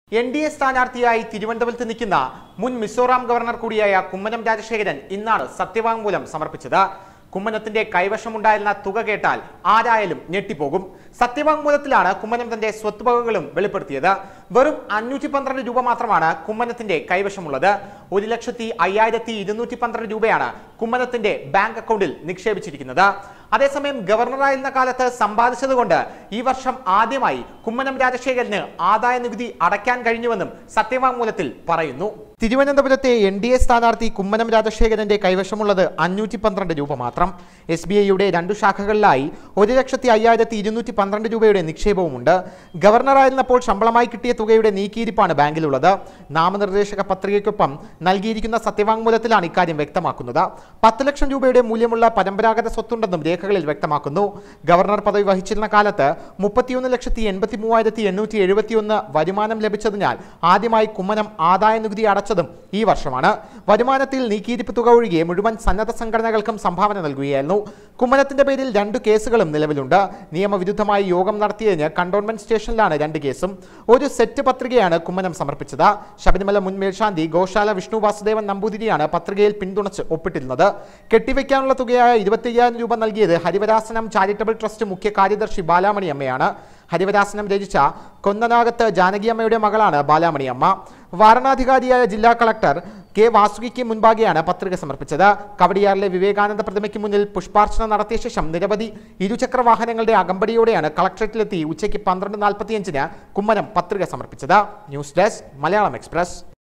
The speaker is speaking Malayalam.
എൻ ഡി എ സ്ഥാനാർത്ഥിയായി തിരുവനന്തപുരത്ത് നിൽക്കുന്ന മുൻ മിസോറാം ഗവർണർ കൂടിയായ കുമ്മനം രാജശേഖരൻ ഇന്നാണ് സത്യവാങ്മൂലം സമർപ്പിച്ചത് കുമ്മനത്തിന്റെ കൈവശമുണ്ടായിരുന്ന തുക കേട്ടാൽ ആരായാലും ഞെട്ടിപ്പോകും സത്യവാങ്മൂലത്തിലാണ് കുമ്മനം തന്റെ സ്വത്തുവകകളും വെളിപ്പെടുത്തിയത് വെറും അഞ്ഞൂറ്റി പന്ത്രണ്ട് രൂപ മാത്രമാണ് കുമ്മനത്തിന്റെ കൈവശമുള്ളത് ഒരു ലക്ഷത്തി അയ്യായിരത്തി ഇരുന്നൂറ്റി പന്ത്രണ്ട് രൂപയാണ് കുമ്മനത്തിന്റെ ബാങ്ക് അക്കൗണ്ടിൽ നിക്ഷേപിച്ചിരിക്കുന്നത് അതേസമയം ഗവർണറായിരുന്ന കാലത്ത് സമ്പാദിച്ചതുകൊണ്ട് ഈ വർഷം ആദ്യമായി കുമ്മനം രാജശേഖരന് ആദായ നികുതി അടയ്ക്കാൻ കഴിഞ്ഞുവെന്നും സത്യവാങ്മൂലത്തിൽ പറയുന്നു തിരുവനന്തപുരത്തെ എൻ ഡി എ സ്ഥാനാർത്ഥി കുമ്മനം രാജശേഖരന്റെ കൈവശമുള്ളത് അഞ്ഞൂറ്റി പന്ത്രണ്ട് രൂപ മാത്രം എസ് ബി ഐയുടെ രണ്ടു ശാഖകളിലായി ഒരു ലക്ഷത്തി അയ്യായിരത്തി ഇരുന്നൂറ്റി പന്ത്രണ്ട് രൂപയുടെ നിക്ഷേപവുമുണ്ട് ഗവർണറായിരുന്നപ്പോൾ ശമ്പളമായി കിട്ടിയ തുകയുടെ നീക്കിയിരിപ്പാണ് ബാങ്കിലുള്ളത് നാമനിർദ്ദേശക പത്രികയ്ക്കൊപ്പം നൽകിയിരിക്കുന്ന സത്യവാങ്മൂലത്തിലാണ് ഇക്കാര്യം വ്യക്തമാക്കുന്നത് പത്ത് ലക്ഷം രൂപയുടെ മൂല്യമുള്ള പരമ്പരാഗത സ്വത്തുണ്ടെന്നും രേഖകളിൽ വ്യക്തമാക്കുന്നു ഗവർണർ പദവി വഹിച്ചിരുന്ന കാലത്ത് മുപ്പത്തിയൊന്ന് ലക്ഷത്തി എൺപത്തി മൂവായിരത്തി എണ്ണൂറ്റി എഴുപത്തിയൊന്ന് വരുമാനം ലഭിച്ചതിനാൽ ആദ്യമായി കുമ്മനം ആദായ നികുതി അടച്ചതും ഈ വർഷമാണ് വരുമാനത്തിൽ നീക്കിയിരിപ്പ് തുക ഒഴികെ മുഴുവൻ സന്നദ്ധ സംഘടനകൾക്കും സംഭാവന നൽകുകയായിരുന്നു കുമ്മനത്തിന്റെ പേരിൽ രണ്ട് കേസുകളും നിലവിലുണ്ട് നിയമവിരുദ്ധമായി യോഗം നടത്തിയതിന് കണ്ടോൺമെന്റ് സ്റ്റേഷനിലാണ് രണ്ട് കേസും ഒരു സെറ്റ് പത്രികയാണ് കുമ്മനം സമർപ്പിച്ചത് ശബരിമല മുൻ മേൽശാന്തി ഗോശാല വിഷ്ണു വാസുദേവൻ നമ്പൂതിരിയാണ് പത്രികയിൽ പിന്തുണച്ച് ഒപ്പിട്ടിരുന്നത് കെട്ടിവെക്കാനുള്ള തുകയായ ഇരുപത്തിയ്യായിരം രൂപ നൽകിയത് ഹരിവരാസനം ചാരിറ്റബിൾ ട്രസ്റ്റ് മുഖ്യ കാര്യദർശി ബാലാമണി അമ്മയാണ് ഹരിവരാസനം രചിച്ച കൊന്നനാഗത്ത് ജാനകിയമ്മയുടെ മകളാണ് ബാലാമണി അമ്മ വാരണാധികാരിയായ ജില്ലാ കളക്ടർ കെ വാസുകിക്ക് മുൻപാകെയാണ് പത്രിക സമർപ്പിച്ചത് കവടിയാറിലെ വിവേകാനന്ദ പ്രതിമയ്ക്ക് മുന്നിൽ പുഷ്പാർച്ചന നടത്തിയ ശേഷം നിരവധി ഇരുചക്ര വാഹനങ്ങളുടെ അകമ്പടിയോടെയാണ് കളക്ടറേറ്റിലെത്തി ഉച്ചയ്ക്ക് പന്ത്രണ്ട് നാൽപ്പത്തിയഞ്ചിന് കുമ്മനം പത്രിക സമർപ്പിച്ചത് ന്യൂസ് ഡെസ്ക് മലയാളം എക്സ്പ്രസ്